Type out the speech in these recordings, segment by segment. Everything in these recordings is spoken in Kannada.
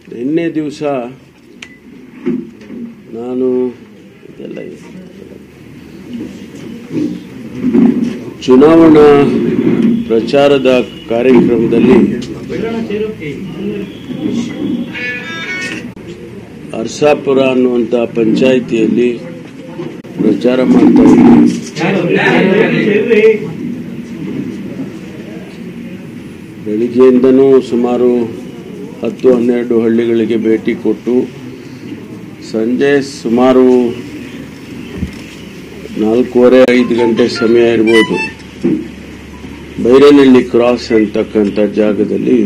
ನಿನ್ನೆ ದಿವಸ ನಾನು ಇದೆಲ್ಲ ಇದೆ. ಚುನಾವಣಾ ಪ್ರಚಾರದ ಕಾರ್ಯಕ್ರಮದಲ್ಲಿ ಅರ್ಸಾಪುರ ಅನ್ನುವಂಥ ಪಂಚಾಯಿತಿಯಲ್ಲಿ ಪ್ರಚಾರ ಮಾಡ್ತಾ ಇದ್ದೀನಿ ಬೆಳಿಗ್ಗೆಯಿಂದನೂ ಸುಮಾರು ಹತ್ತು ಹನ್ನೆರಡು ಹಳ್ಳಿಗಳಿಗೆ ಭೇಟಿ ಕೊಟ್ಟು ಸಂಜೆ ಸುಮಾರು ನಾಲ್ಕೂವರೆ ಐದು ಗಂಟೆ ಸಮಯ ಇರ್ಬೋದು ಬೈರನಹಳ್ಳಿ ಕ್ರಾಸ್ ಅಂತಕ್ಕಂಥ ಜಾಗದಲ್ಲಿ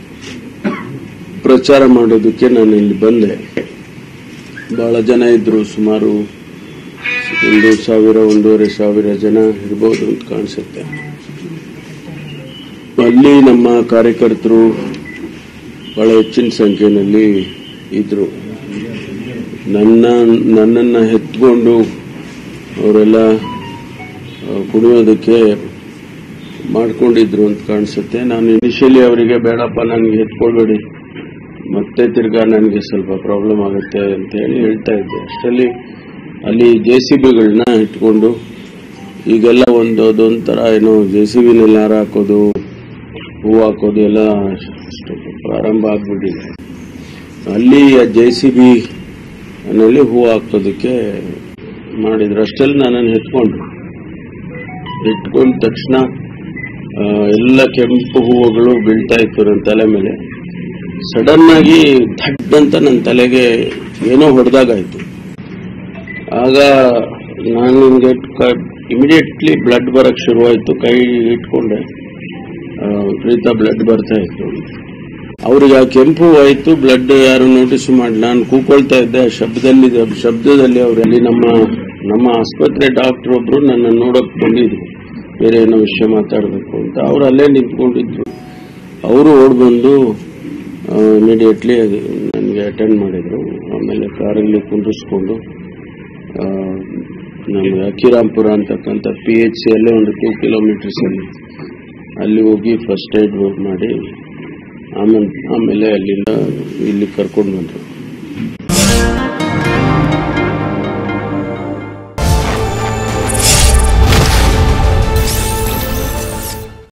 ಪ್ರಚಾರ ಮಾಡೋದಕ್ಕೆ ನಾನು ಇಲ್ಲಿ ಬಂದೆ ಬಹಳ ಜನ ಇದ್ರು ಸುಮಾರು ಒಂದು ಸಾವಿರ ಒಂದೂವರೆ ಸಾವಿರ ಜನ ಇರ್ಬೋದು ಅಂತ ಕಾಣಿಸುತ್ತೆ ಅಲ್ಲಿ ನಮ್ಮ ಕಾರ್ಯಕರ್ತರು ಬಹಳ ಹೆಚ್ಚಿನ ಸಂಖ್ಯೆಯಲ್ಲಿ ಇದ್ರು ನನ್ನ ನನ್ನನ್ನು ಎತ್ಕೊಂಡು ಅವರೆಲ್ಲ ಆ, ಕುಣಿಯೋದಕ್ಕೆ ಮಾಡ್ಕೊಂಡಿದ್ರು ಅಂತ ಕಾಣಿಸುತ್ತೆ ನಾನು ಇನಿಷಿಯಲಿ ಅವರಿಗೆ ಬೇಡಪ್ಪ ನನಗೆ ಎತ್ಕೊಳ್ಬೇಡಿ ಮತ್ತೆ ತಿರ್ಗಾ ನನಗೆ ಸ್ವಲ್ಪ ಪ್ರಾಬ್ಲಮ್ ಆಗುತ್ತೆ ಅಂತ ಹೇಳಿ ಹೇಳ್ತಾ ಇದ್ದೆ ಅಷ್ಟರಲ್ಲಿ ಅಲ್ಲಿ ಜೆ ಸಿ ಬಿಗಳನ್ನ ಇಟ್ಕೊಂಡು ಈಗೆಲ್ಲ ಒಂದು ಅದೊಂಥರ ಏನೋ ಜೆ ಸಿ ಬಿನಲ್ಲಿ ಹಾರ ಹಾಕೋದು ಹೂ ಹಾಕೋದು ಎಲ್ಲ ಅಷ್ಟು ಪ್ರಾರಂಭ ಆಗ್ಬಿಟ್ಟಿದೆ ಅಲ್ಲಿ ಜೆ ಸಿ ಬಿ ನಲ್ಲಿ ಹೂ ಹಾಕೋದಕ್ಕೆ ಮಾಡಿದ್ರು ಅಷ್ಟೆಲ್ಲ ನನ್ನನ್ನು ಎತ್ಕೊಂಡ್ರು ಎತ್ಕೊಂಡ ತಕ್ಷಣ ಆ, ಎಲ್ಲ ಕೆಂಪು ಹೂವುಗಳು ಬೀಳ್ತಾ ಇತ್ತು ನನ್ನ ತಲೆ ಮೇಲೆ ಸಡನ್ ಆಗಿ ಥಡ್ ಅಂತ ನನ್ನ ತಲೆಗೆ ಏನೋ ಹೊಡೆದಾಗಾಯ್ತು ಆಗ ನಾನು ನಿಮಗೆ ಇಮಿಡಿಯೇಟ್ಲಿ ಬ್ಲಡ್ ಬರಕ್ ಶುರುವಾಯಿತು ಕೈ ಇಟ್ಕೊಂಡೆ ಆ, ವಿಪರೀತ ಬ್ಲಡ್ ಬರ್ತಾ ಇತ್ತು ಅವ್ರಿಗೆ ಆ ಕೆಂಪು ಆಯ್ತು ಬ್ಲಡ್ ಯಾರು ನೋಟಿಸ್ ಮಾಡಿ ನಾನು ಕೂಕೊಳ್ತಾ ಇದ್ದೆ ಆ ಶಬ್ದದಲ್ಲಿ ಶಬ್ದದಲ್ಲಿ ಅವರಲ್ಲಿ ನಮ್ಮ ನಮ್ಮ ಆಸ್ಪತ್ರೆ ಡಾಕ್ಟರ್ ಒಬ್ರು ನನ್ನ ನೋಡಕ್ ಬಂದಿದ್ರು ಬೇರೆ ಏನೋ ವಿಷಯ ಮಾತಾಡಬೇಕು ಅಂತ ಅವ್ರು ಅಲ್ಲೇ ನಿಂತ್ಕೊಂಡಿದ್ರು ಅವರು ಓಡ್ ಬಂದು ಇಮಿಡಿಯೇಟ್ಲಿ ನನಗೆ ಅಟೆಂಡ್ ಮಾಡಿದ್ರು ಆಮೇಲೆ ಕಾರಲ್ಲಿ ಕುಂಡ್ರಿಸ್ಕೊಂಡು ಆ, ನಮ್ಗೆ ಅಕ್ಕಿರಾಂಪುರ ಅಂತಕ್ಕಂಥ ಪಿ ಎಚ್ ಸಿ ಅಲ್ಲೇ ಒಂದು ಟೂ ಕಿಲೋಮೀಟರ್ಸ್ ಅಲ್ಲಿ ಅಲ್ಲಿ ಹೋಗಿ ಫಸ್ಟ್ ಏಡ್ ಮಾಡಿ ಆಮೇಲೆ ಆಮೇಲೆ ಅಲ್ಲಿಂದ ಇಲ್ಲಿ ಕರ್ಕೊಂಡು ಬಂದರು